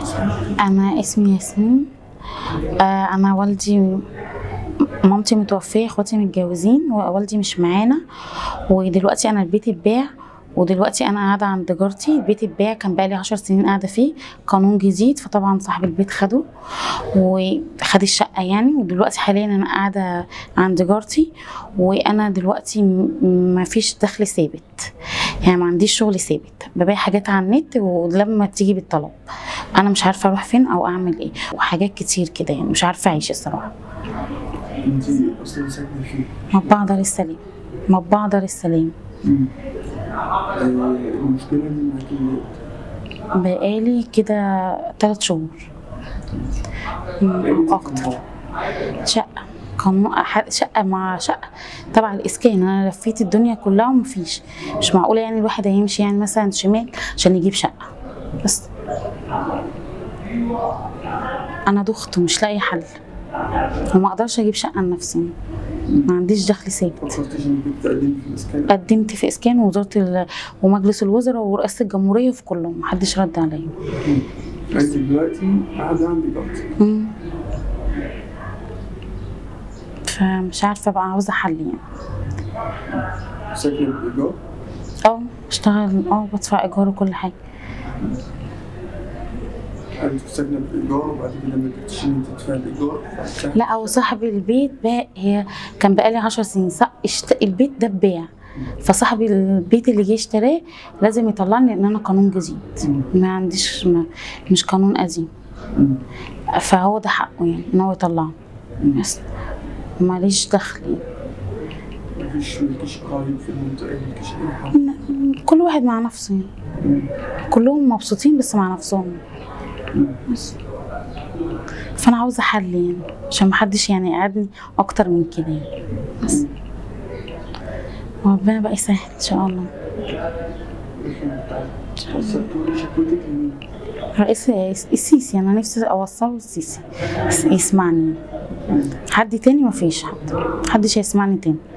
انا اسمي ياسمين آه انا والدي مامتي متوفيه اخواتي متجوزين ووالدي مش معانا ودلوقتي انا البيت اتباع ودلوقتي انا قاعده عند جارتي البيت اتباع كان بقالي عشر سنين قاعده فيه قانون جديد فطبعا صاحب البيت خده وخد الشقه يعني ودلوقتي حاليا انا قاعده عند جارتي وانا دلوقتي م- مفيش دخل ثابت يعني ما عنديش شغل ثابت ببيع حاجات على النت ولما تيجي بالطلب انا مش عارفه اروح فين او اعمل ايه وحاجات كتير كده يعني مش عارفه اعيش الصراحه انت اصلا ساكنه فين؟ مطبعة دار السلام مطبعة دار السلام آه المشكله اللي معاكي بقالي كده تلات شهور مم، اكتر شقة قانون أح- شقة مع شقة تبع الإسكان أنا لفيت الدنيا كلها ومفيش مش معقولة يعني الواحد هيمشي يعني مثلا شمال عشان يجيب شقة بس أنا دخت ومش لاقي حل وما أقدرش أجيب شقة لنفسي ما عنديش دخل ثابت فكرتش انك تقدمي في الاسكان؟ قدمت في اسكان ووزاره ال... ومجلس الوزراء ورئاسه الجمهوريه في كلهم محدش رد عليا انت دلوقتي قاعده عند جارتك مم. فمش عارفه بقى عاوزه حل يعني ساكنه بالايجار اه بشتغل اه بدفع ايجار وكل حاجه انت ساكنه بالايجار وبعد كده ما قدرتيش ان انت تدفعي الايجار فبتاع- لا هو صاحب البيت بقى هي كان بقالي عشر سنين صح اشت... البيت ده اتباع فصاحب البيت اللي جه اشتراه لازم يطلعني ان انا قانون جديد ما عنديش ما... مش قانون قديم مم. فهو ده حقه يعني ان هو يطلعني بس ماليش دخل يعني. مفيش ملكيش قرايب في المنطقه ملكيش اي حد كل واحد مع نفسه يعني. مم. كلهم مبسوطين بس مع نفسهم بس فانا عاوزه حل يعني عشان محدش يعني يقعدني اكتر من كده يعني بس وربنا بقى يسهل ان شاء الله وصلتوا شكوتك لمين؟ رئيس السيسي انا نفسي اوصله السيسي يسمعني حد تاني مفيش حد محدش هيسمعني تاني